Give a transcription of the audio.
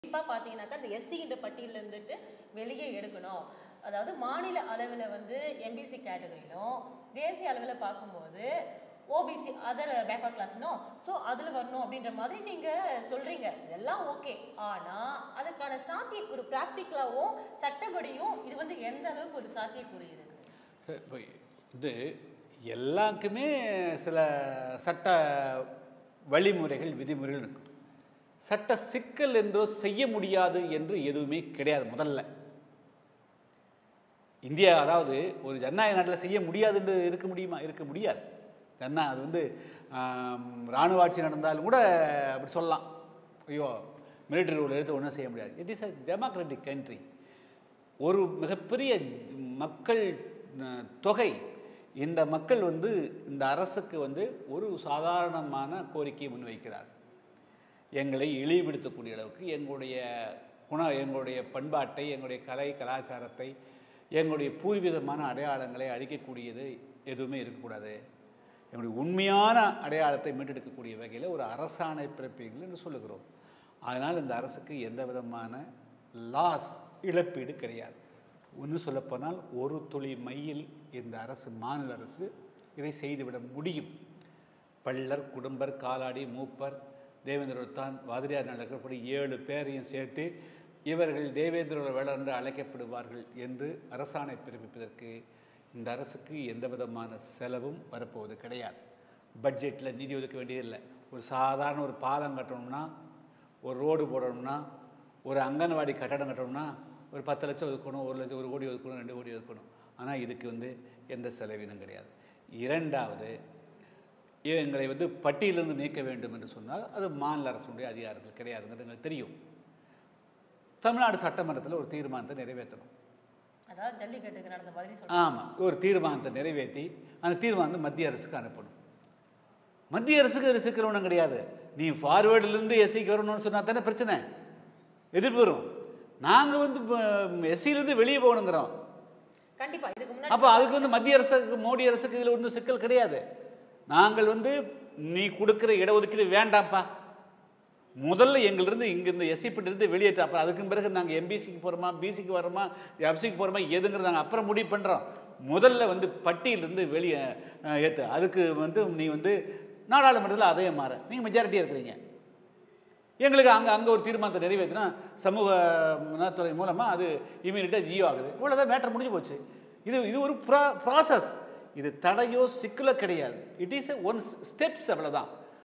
குறிப்பாக பார்த்தீங்கன்னாக்கா இந்த எஸ்சின்ற பட்டியலில் இருந்துட்டு வெளியே எடுக்கணும் அதாவது மாநில அளவில் வந்து எம்பிசி கேட்டகரியிலும் தேசிய அளவில் பார்க்கும்போது ஓபிசி அதர் பேக்வர்ட் கிளாஸ்னோ ஸோ அதில் வரணும் அப்படின்ற மாதிரி நீங்கள் சொல்கிறீங்க இதெல்லாம் ஓகே ஆனால் அதுக்கான சாத்தியக்கூறு ப்ராக்டிக்கலாகவும் சட்டப்படியும் இது வந்து எந்த அளவுக்கு ஒரு சாத்தியக்கூறு இருக்குது இப்போ இது எல்லாருக்குமே சில சட்ட வழிமுறைகள் விதிமுறைகள் இருக்கும் சட்ட சிக்கல் என்றோ செய்ய முடியாது என்று எதுவுமே கிடையாது முதல்ல இந்தியா அதாவது ஒரு ஜனநாயக நாட்டில் செய்ய முடியாது என்று இருக்க முடியுமா இருக்க முடியாது ஜன்னா அது வந்து ஆம், இராணுவ ஆட்சி நடந்தாலும் கூட அப்படி சொல்லலாம் ஐயோ மிலிட்டரி ரூல் எடுத்து ஒன்றும் செய்ய முடியாது it is a democratic country ஒரு மிகப்பெரிய மக்கள் அஹ், தொகை இந்த மக்கள் வந்து இந்த அரசுக்கு வந்து ஒரு சாதாரணமான கோரிக்கையை முன்வைக்கிறார் எங்களை இழிவுபடுத்தக்கூடிய அளவுக்கு எங்களுடைய குண எங்களுடைய பண்பாட்டை எங்களுடைய கலை கலாச்சாரத்தை எங்களுடைய பூர்வீகமான அடையாளங்களை அழிக்கக்கூடியது எதுவுமே இருக்கக்கூடாது எங்களுடைய உண்மையான அடையாளத்தை மீட்டெடுக்கக்கூடிய வகையில் ஒரு அரசாணை பிறப்பீங்கள் என்று சொல்லுகிறோம் அதனால் இந்த அரசுக்கு எந்த விதமான லாஸ் இழப்பீடு கிடையாது ஒன்று சொல்லப்போனால் ஒரு துளி மையில் இந்த அரசு மாநில அரசு இதை செய்துவிட முடியும் பள்ளர் குடும்பர் காலாடி மூப்பர் தேவேந்திரத்தான் வாதிரியார் நடக்கப்படி ஏழு பேரையும் சேர்த்து இவர்கள் தேவேந்திர வேளர் என்று அழைக்கப்படுவார்கள் என்று அரசாணை பிறப்பிப்பதற்கு இந்த அரசுக்கு எந்த விதமான செலவும் வரப்போவது கிடையாது பட்ஜெட்டில் நிதி ஒதுக்க வேண்டியதில்லை ஒரு சாதாரண ஒரு பாலம் கட்டணும்னா ஒரு ரோடு போடணும்னா ஒரு அங்கன்வாடி கட்டடம் கட்டணும்னா ஒரு பத்து லட்சம் ஒதுக்கணும் ஒரு லட்சம் ஒரு கோடி ஒதுக்கணும் ரெண்டு கோடி ஒதுக்கணும் ஆனால் இதுக்கு வந்து எந்த செலவினம் கிடையாது இரண்டாவது எங்களை வந்து பட்டியலிருந்து நீக்க வேண்டும் என்று சொன்னால் அது மாநில அரசுடைய அதிகாரத்தில் கிடையாதுங்கிறது எங்களுக்கு தெரியும் தமிழ்நாடு சட்டமன்றத்தில் ஒரு தீர்மானத்தை நிறைவேற்றணும் அதாவது ஜல்லிக்கட்டுக்கு நடந்த மாதிரி சொல்றீங்க ஆமாம் ஒரு தீர்மானத்தை நிறைவேற்றி அந்த தீர்மானத்தை மத்திய அரசுக்கு அனுப்பணும் மத்திய அரசுக்கு அது சிக்கல் ஒன்றும் கிடையாது நீ ஃபார்வேர்டுலேருந்து எஸ்சிக்கு வரணும்னு சொன்னா தானே பிரச்சனை எதிர்ப்பு வரும் நாங்கள் வந்து எஸ்சியிலேருந்து வெளியே போகணுங்கிறோம் கண்டிப்பா இதுக்கு முன்னாடி அப்போ அதுக்கு வந்து மத்திய அரசுக்கு மோடி அரசுக்கு இதில் ஒன்றும் சிக்கல் கிடையாது நாங்கள் வந்து நீ கொடுக்குற இடஒதுக்கீடு வேண்டாம்ப்பா முதல்ல எங்களிருந்து இங்கேருந்து எஸ்சிப்பிட்டிருந்து வெளியேற்ற அப்புறம் அதுக்கு பிறகு நாங்கள் எம்பிசிக்கு போகிறோமா பிசிக்கு வரோமா எஃப்சிக்கு போகிறோமா எதுங்கிறது நாங்கள் அப்புறம் முடிவு பண்ணுறோம் முதல்ல வந்து பட்டியலிருந்து வெளியே ஏற்று அதுக்கு வந்து நீ வந்து நாடாளுமன்றத்தில் அதே மாற நீங்கள் மெஜாரிட்டியாக இருக்கிறீங்க எங்களுக்கு அங்கே அங்கே ஒரு தீர்மானத்தை நிறைவேற்றினா சமூக நலத்துறை மூலமாக அது இமீடியட்டாக ஜியோ ஆகுது இவ்வளோதான் மேட்டர் முடிஞ்சு போச்சு இது இது ஒரு ப்ரா ப்ராசஸ் இது தடையோ சிக்கலோ கிடையாது it is a one steps அவ்வளோதான்